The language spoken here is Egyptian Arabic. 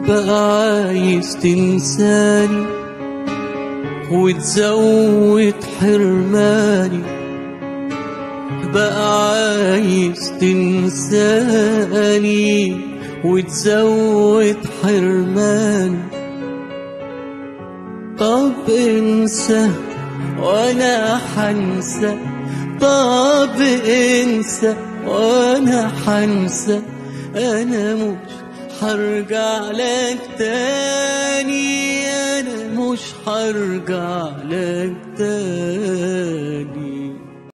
بقى عايز تنساني وتزود حرماني بقى عايز تنساني وتزود حرماني طب انسى وانا حنسى طب انسى وانا حنسى انا مش حرجع لك تاني انا مش حرجع لك تاني